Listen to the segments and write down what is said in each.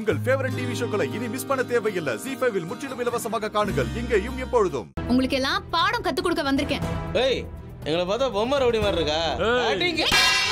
உங்கள் favourite TV ஷோக்களை இனி miss பண்ண தேவையில்லை ஜி ஃபைவில் முற்றிலும் இலவசமாக காணுங்கள் இங்கேயும் எப்பொழுதும் உங்களுக்கு எல்லாம் பாடம் கத்து கொடுக்க வந்திருக்கேன் ஏய் எங்களை பார்த்தா பொம்மை ரவுடி மாதிரி இருக்கா அடிங்க.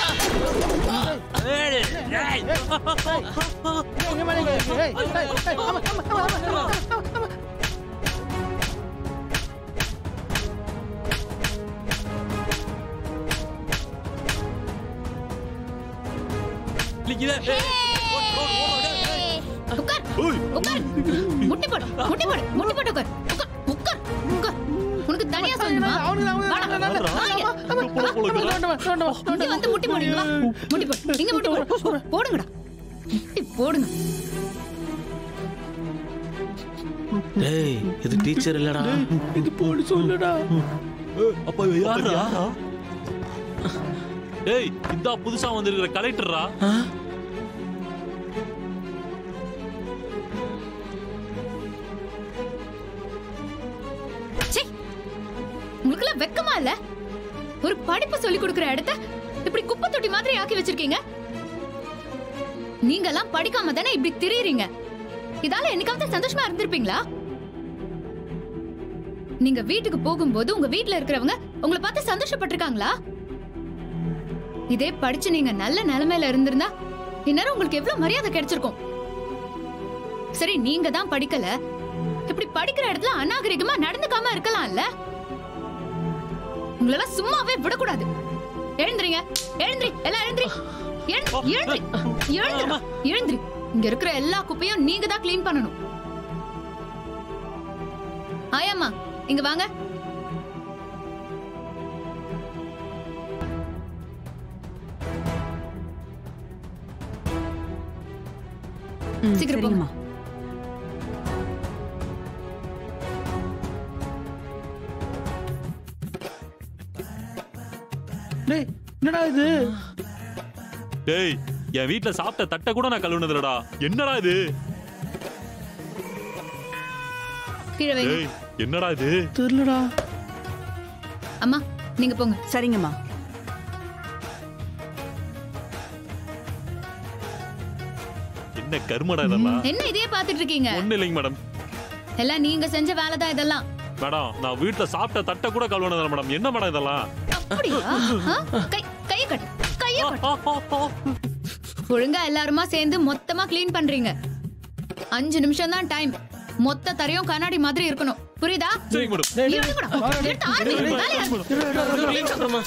உட்கார் உட்கார் முட்டி போடு முட்டி போடு முட்டி போட்டு உட்கார் உட்கார் உட்கார் உட்கார் உனக்கு தனியா சொல்லணுமா வாடா, வா இங்க. இங்க வந்து முட்டி போடு இங்க வா முட்டி போடு இங்க முட்டி போடு போடுங்கடா முட்டி போடுங்க டேய் இது டீச்சர் இல்லடா இது போடு சொல்லுடா அப்ப இவ யாரா டேய் இதா புதுசா வந்திருக்கிற கலெக்டரா ச்சீ உங்களுக்குலாம் வெக்கமா இல்ல ஒரு படிப்பு சொல்லி கொடுக்கிற இடத்த இப்படி குப்பை தொட்டி மாதிரி ஆக்கி வச்சிருக்கீங்க நீங்க எல்லாம் படிக்காம தானே இப்படி திரியறீங்க இதால என்னைக்காவது சந்தோஷமா இருந்திருப்பீங்களா நீங்க வீட்டுக்கு போகும்போது உங்க வீட்ல இருக்கிறவங்க உங்களை பார்த்து சந்தோஷப்பட்டிருக்காங்களா இதே படிச்சு நீங்க நல்ல நிலைமையில இருந்திருந்தா இந்நேரம் உங்களுக்கு எவ்வளவு மரியாதை கிடைச்சிருக்கும் சரி நீங்க தான் படிக்கல இப்படி படிக்கிற இடத்துல அநாகரிகமா நடந்துக்காம இருக்கலாம்ல உங்களெல்லாம் சும்மாவே விடக்கூடாது எழுந்துறீங்க எழுந்திரி எல்லாம் எழுந்திரி எழு- எழுந்திரி எழுந்திரி எழுந்திரி இங்க இருக்கிற எல்லா குப்பையும் நீங்க தான் க்ளீன் பண்ணணும் ஆயாம்மா இங்க வாங்க சீக்கிரம் போங்க டேய் என்னடா இது டேய் என் வீட்ல சாப்பிட்ட தட்டை கூட நான் கழுவுனதுலடா என்னடா இது கீழே வைங்க டேய் என்னடா இது தெரியலடா அம்மா நீங்க போங்க சரிங்கம்மா என்ன கருமடா இதெல்லாம் என்ன இதையே பாத்துட்டு இருக்கீங்க ஒண்ணு இல்லைங்க மேடம் எல்லாம் நீங்க செஞ்ச வேலை தான் இதெல்லாம் மேடம் நான் வீட்ல சாப்பிட்ட தட்டை கூட கழுவுனதில்ல மேடம் என்ன மேடம் இதெல்லாம் அப்படியா ஆ? கை கைய கட்டு கைய கட்டு ஒழுங்கா எல்லாருமா சேர்ந்து மொத்தமா க்ளீன் பண்றீங்க அஞ்சு நிமிஷம் தான் டைம் மொத்த தரையும் கண்ணாடி மாதிரி இருக்கணும் புரியுதா சரிங்க மேடம் எடுக்கணும். எடுத்து ஆரம்பி. வேலையை ஆரம்பி.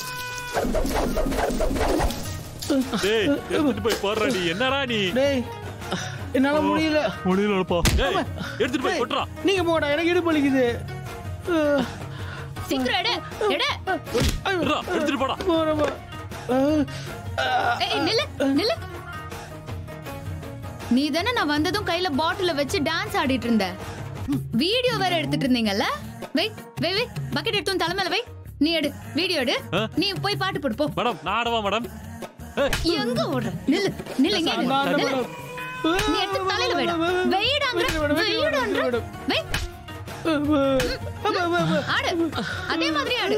டேய் எடுத்துட்டு போய் போடுறா நீ என்னடா நீ டேய் என்னால முடியல முடியலப்பா டேய் எடுத்துட்டு போய் கொட்டுறா நீங்க போடா எனக்கு இடுப்பு வலிக்குது அஹ், சீக்கிரம் எடு எடு இருடா, எடுத்துட்டு போடா போறேம்மா. அஹ், ஏய் நில்லு நில்லு நீ தானே நான் வந்ததும் கையில பாட்டில வச்சு டான்ஸ் ஆடிட்டு இருந்த வீடியோ வேற எடுத்துட்டு இருந்தீங்கல்ல வை வை வை பக்கெட் எடுத்து உன் தலைமையில வை நீ எடு வீடியோ எடு ஆ? நீ போய் பாட்டு போடு போ மேடம் நான் ஆடவா மேடம் எங்க ஓடுற நில்லு நில்லு இங்கே நில்லு. நான் நில்லு. மேடம். நீ எடுத்து தலையில வைடா வெயிடாங்கற வெயிடாங்கற வை ஆடு அதே மாதிரி ஆடு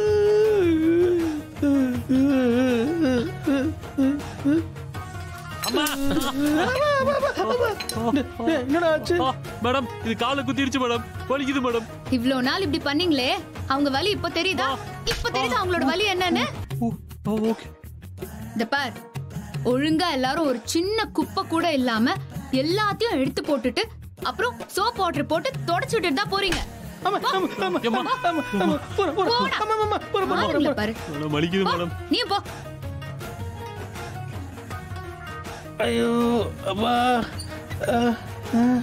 அம்மா டேய், என்னடா ஆச்சு ஆ, மேடம் இது காலை குத்திருச்சு மேடம் வலிக்குது மேடம் இவ்ளோ நாள் இப்படி பண்ணீங்களே அவங்க வலி இப்போ தெரியுதா இப்போ தெரியுதா அவங்களோட வலி என்னன்னு ஓகே இந்த பார் ஒழுங்கா எல்லாரும் ஒரு சின்ன குப்பை கூட இல்லாம எல்லாத்தையும் எடுத்து போட்டுட்டு அப்புறம் சோப் வாட்டர் போட்டு தொடச்சு விட்டுட்டு தான் போறீங்க ஆமா ஆமா ஆமா ஆமா ஆமா ஆமா போறேன் போறேன் போடா. ஆமா ஆமா போறேன் போறேன் ஆளுங்கள போறேன் பாரு மேடம் வலிக்குது போ, மேடம் நீ போ ஐயோ அப்பா அஹ், அஹ்.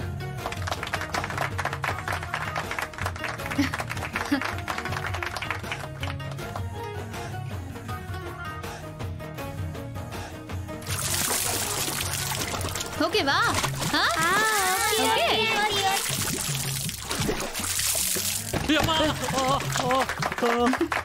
ஓகேவா ஆ? ஓகே ஏய், அம்மா ஆ, ஆ, ஆ.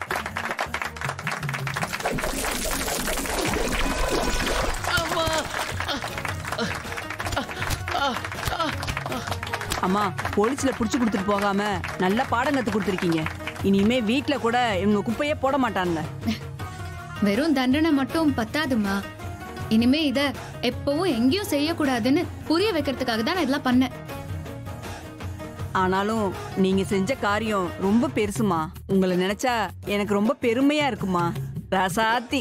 அம்மா போலீஸ்ல புடிச்சு கொடுத்துட்டு போகாம நல்ல பாடம் கத்து கொடுத்துருக்கீங்க இனிமே வீட்ல கூட இவங்க குப்பையே போட மாட்டாங்க வெறும் தண்டனை மட்டும் பத்தாதுமா இனிமே இத எப்பவும் எங்கேயும் செய்யக்கூடாதுன்னு புரிய வைக்கிறதுக்காக தான் நான் இதெல்லாம் பண்ணேன் ஆனாலும் நீங்க செஞ்ச காரியம் ரொம்ப பெருசுமா உங்களை நினைச்சா எனக்கு ரொம்ப பெருமையா இருக்குமா ரசாத்தி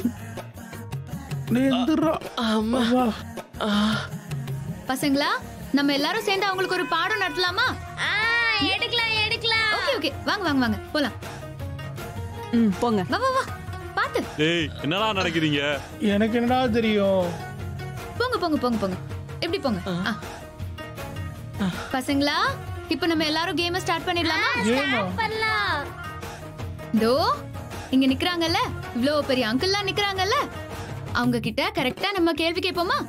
நீ எந்திரா அம்மா ஆ, பசங்களா நம்ம எல்லாரும் சேர்ந்து அவங்களுக்கு ஒரு பாடம் நடத்தலாமா எடுக்கலாம் எடுக்கலாம் ஓகே ஓகே வாங்க வாங்க வாங்க போலாம் ம் போங்க வா வா வா பாத்து டேய் என்னடா நடக்குறீங்க எனக்கு என்னடா தெரியும் போங்க போங்க போங்க போங்க எப்படி போங்க ஆ. பசங்களா இப்போ நம்ம எல்லாரும் கேமை ஸ்டார்ட் பண்ணிடலாமா ஏமா பண்ணலாம் டோ இங்க நிக்கறாங்கல்ல இவ்ளோ பெரிய அங்கிள்லாம் நிக்கறாங்கல்ல அவங்க கிட்ட கரெக்டா நம்ம கேள்வி கேட்போமா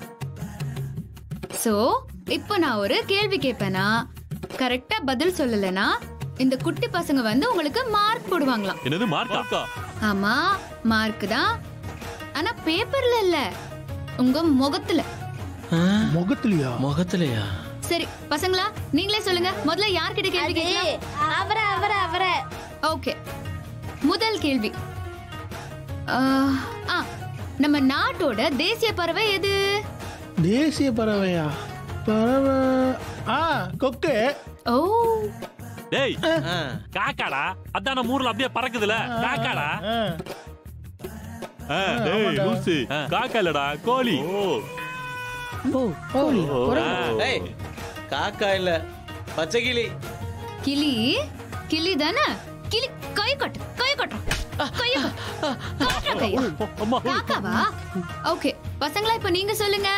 சோ இப்போ நான் ஒரு கேள்வி கேட்பேனா கரெக்டா பதில் சொல்லலைன்னா இந்த குட்டி பசங்க வந்து உங்களுக்கு மார்க் போடுவாங்களாம் என்னது மார்க்கா ஆமா மார்க் தான் ஆனா பேப்பர்ல இல்ல உங்க முகத்துல ஆ, முகத்துலயா முகத்துலயா சரி பசங்களா நீங்களே சொல்லுங்க முதல்ல யார்கிட்ட கேள்வி கேட்கலாம் அவரை அவரை அவரை ஓகே முதல் கேள்வி ஆ, ஆ நம்ம நாட்டோட தேசிய பறவை எது தேசிய பறவையா பறவை ஆ கொக்கு ஓ டேய் ஆ, காக்காடா அதான் நம்ம ஊர்ல அப்படியே பறக்குதுல காக்காடா ஆ. ஆ, டேய் ஆமாடா. லூசு காக்கா இல்லடா கோழி ஓ ஓ கோழி ஏய் காக்கா இல்ல பச்சை கிளி கிளி கிளி தானே கிளி கை கட்டு கை கட்டுறோம் கைய கட்டு. காட்டுறா கைய. அம்மா காக்காவா ஓகே பசங்களா இப்ப நீங்க சொல்லுங்க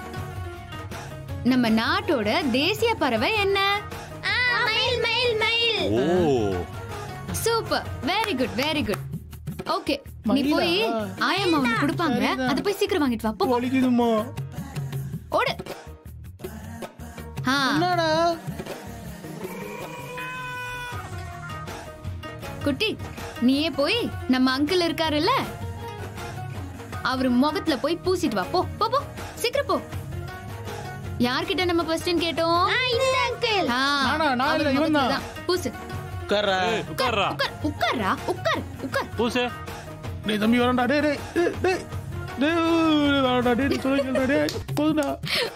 நம்ம நாட்டோட தேசிய பறவை என்ன மயில் மயில் மயில் oh super very good very good okay நீ மயிலா? போய் ஆயம்மா உனக்கு கொடுப்பாங்க சரிதான். அத போய் சீக்கிரம் வாங்கிட்டு வா போ போ. வலிக்குதுமா ஓடு ஆ என்னடா குட்டி நீயே போய் நம்ம அங்கிள் இருக்காருல்ல அவர் முகத்துல போய் பூசிட்டு வா போ போ போ சீக்கிரம் போ யார்கிட்ட நம்ம கொஸ்டின் கேட்டோம் இந்த அங்கிள் ஆ, நானா? நான் அவர் இல்ல, இவன் முகத்துல தான். தான். பூசு உட்கார்றா ஏய், உட்கார்றா உட்கார் உட்கார்றா உட்கார் உட்கார் பூசு டேய் தம்பி வரண்டா டேய் டேய் டேய், டேய் டேய் வரண்டா டேய் டேய் சொல்லுங்கடா டேய் போதுடா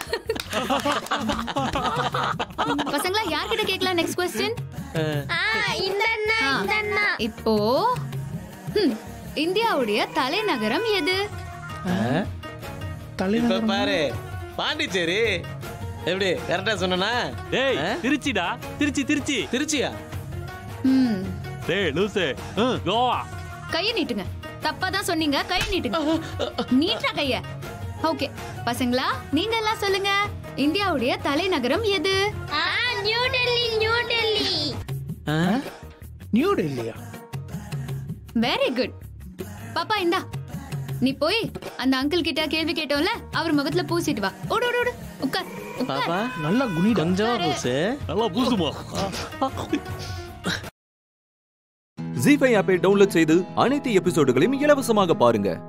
பசங்களா யார்கிட்ட கேட்கலாம் நெக்ஸ்ட் கொஸ்டின் ஆ, ஆ இந்த அண்ணா இந்த அண்ணா இப்போ ஹம், இந்தியாவுடைய தலைநகரம் எது ஆ, இப்ப தலைநகரம் பாரு பாண்டிச்சேரி எப்படி கரெக்டா சொன்னனா டேய் ஆ? திருச்சிடா திருச்சி திருச்சி திருச்சியா ம் டேய் லூசு ம், கோவா கைய நீட்டுங்க தப்பா தான் சொன்னீங்க கைய நீட்டுங்க நீட்டா கைய ஓகே பசங்களா நீங்க எல்லாம் சொல்லுங்க இந்தியாவுடைய தலைநகரம் எது ஆ நியூ டெல்லி நியூ டெல்லி ஆ, நியூ டெல்லியா வெரி குட் பாப்பா இந்தா நீ போய் அந்த அங்கிள் கிட்ட கேள்வி கேட்டோம்ல அவர் முகத்துல பூசிட்டு வா ஓடு ஓடு ஓடு உட்கார் உட்கார் பாப்பா நல்லா குனிடா கொஞ்சமா பூசு நல்லா பூசுமா ஜி ஃபைவ் ஆப்பை டவுன்லோட் செய்து அனைத்து எபிசோடுகளையும் இலவசமாக பாருங்க